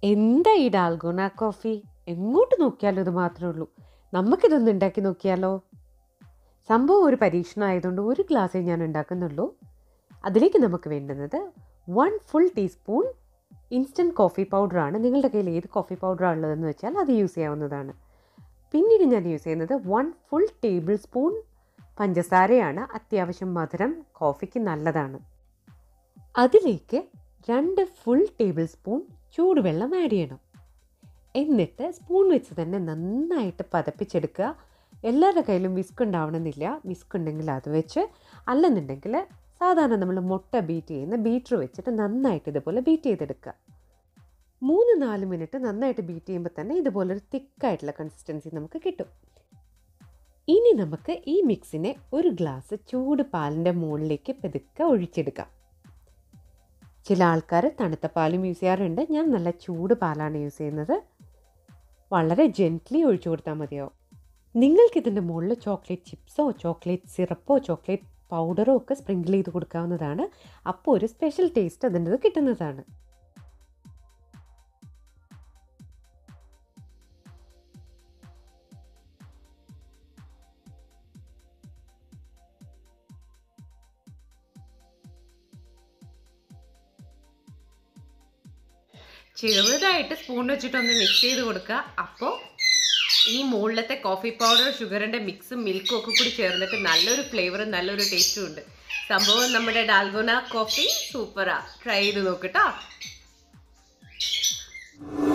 എന്താ ഈ Dalgona coffee എങ്ങോട്ട് നോക്കിയാലും ഇത് മാത്രമേ ഉള്ളൂ നമുക്കിതൊന്ന് ഉണ്ടാക്കി നോക്കിയാലോ സംഭവം ഒരു പരീക്ഷണം ആയതുകൊണ്ട് ഒരു ഗ്ലാസ്സേ ഞാൻ ഉണ്ടാക്കുന്നുള്ളൂ അതിലേക്ക് നമുക്ക് വേണ്ടുന്നത് one full teaspoon instant coffee പൗഡറാണ് നിങ്ങളുടെ കയ്യിൽ ഏത് കോഫി പൗഡറാണ് ഉള്ളതെന്ന് വെച്ചാൽ അത് യൂസ് ചെയ്യാവുന്നതാണ് പിന്നീട് ഞാൻ യൂസ് ചെയ്യുന്നത് വൺ ഫുൾ ടേബിൾ സ്പൂൺ പഞ്ചസാരയാണ് അത്യാവശ്യം മധുരം കോഫിക്ക് നല്ലതാണ് അതിലേക്ക് രണ്ട് ഫുൾ ടേബിൾ സ്പൂൺ ചൂടുവെള്ളം ആഡ് ചെയ്യണം എന്നിട്ട് സ്പൂൺ വെച്ച് തന്നെ നന്നായിട്ട് പതപ്പിച്ചെടുക്കുക എല്ലാവരുടെ കയ്യിലും വിസ്ക് ഉണ്ടാവണമെന്നില്ല വിസ്ക് ഉണ്ടെങ്കിൽ അത് വെച്ച് അല്ലെന്നുണ്ടെങ്കിൽ സാധാരണ നമ്മൾ മുട്ട ബീറ്റ് ചെയ്യുന്ന ബീറ്റർ വെച്ചിട്ട് നന്നായിട്ട് ഇതുപോലെ ബീറ്റ് ചെയ്തെടുക്കുക മൂന്ന് നാല് മിനിറ്റ് നന്നായിട്ട് ബീറ്റ് ചെയ്യുമ്പോൾ തന്നെ ഇതുപോലൊരു തിക്കായിട്ടുള്ള കൺസിസ്റ്റൻസി നമുക്ക് കിട്ടും ഇനി നമുക്ക് ഈ മിക്സിനെ ഒരു ഗ്ലാസ് ചൂട് പാലിൻ്റെ മുകളിലേക്ക് പെതുക്കെ ഒഴിച്ചെടുക്കാം ചില ആൾക്കാർ തണുത്ത പാലും യൂസ് ചെയ്യാറുണ്ട് ഞാൻ നല്ല ചൂട് പാലാണ് യൂസ് ചെയ്യുന്നത് വളരെ ജെൻറ്റ്ലി ഒഴിച്ചു കൊടുത്താൽ മതിയാവും നിങ്ങൾക്ക് ഇതിൻ്റെ മുകളിൽ ചോക്ലേറ്റ് ചിപ്സോ ചോക്ലേറ്റ് സിറപ്പോ ചോക്ലേറ്റ് പൗഡറോ ഒക്കെ സ്പ്രിങ്കിൾ ചെയ്ത് കൊടുക്കാവുന്നതാണ് അപ്പോൾ ഒരു സ്പെഷ്യൽ ടേസ്റ്റ് അതിൻ്റെ കിട്ടുന്നതാണ് ചെറുതായിട്ട് സ്പൂൺ വെച്ചിട്ടൊന്ന് മിക്സ് ചെയ്ത് കൊടുക്കുക അപ്പോൾ ഈ മുകളിലത്തെ കോഫി പൗഡർ ഷുഗറിൻ്റെ മിക്സും മിൽക്കും ഒക്കെ കൂടി ചേർന്നിട്ട് നല്ലൊരു ഫ്ലേവറും നല്ലൊരു ടേസ്റ്റും ഉണ്ട് സംഭവം നമ്മുടെ ഡാൽഗോന കോഫി സൂപ്പറാ ട്രൈ ചെയ്ത് നോക്കട്ടോ